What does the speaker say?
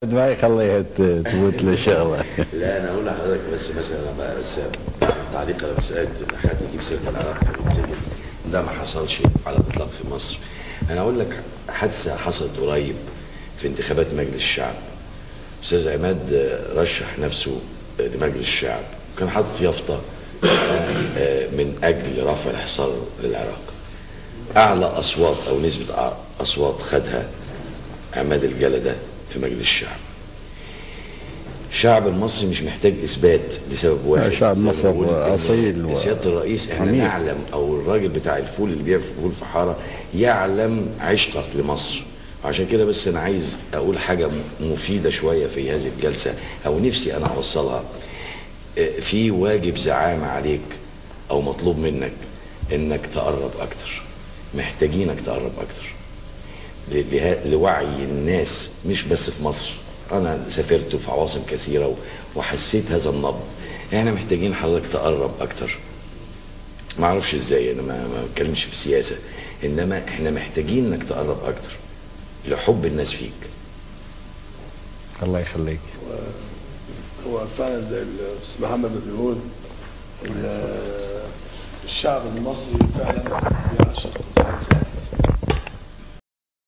ما يخليها ت- تفوت له شغله لا انا اقول لحضرتك بس مثلا انا بقى بس تعليق على مساله ان حد يجيب سيره العراق يتسجن ده ما حصلش على الاطلاق في مصر انا اقول لك حادثه حصلت قريب في انتخابات مجلس الشعب استاذ عماد آه، رشح نفسه آه، لمجلس الشعب وكان حاطط يافطه آه، من اجل رفع الحصار للعراق اعلى اصوات او نسبه أع- اصوات خدها عماد الجلده في مجلس الشعب الشعب المصري مش محتاج اثبات لسبب واحد شعب زي ما مصر بقول إن أصيل و- سياده الرئيس احنا عميق. نعلم او الراجل بتاع الفول اللي بيبيع فول في حاره يعلم عشقك لمصر عشان كده بس انا عايز اقول حاجه م- مفيده شويه في هذه الجلسه او نفسي انا اوصلها آه، في واجب زعامه عليك او مطلوب منك انك تقرب اكتر محتاجينك تقرب اكتر ل- له- لوعي الناس مش بس في مصر انا سافرت في عواصم كثيره و- وحسيت هذا النبض احنا محتاجين حضرتك تقرب اكتر ما اعرفش ازاي انا ما ما بتكلمش في السياسه انما احنا محتاجين انك تقرب اكتر لحب الناس فيك الله يخليك هو فعلا زي الاستاذ محمد ما بيقول ال- الشعب المصري فعلا بيعشق قصص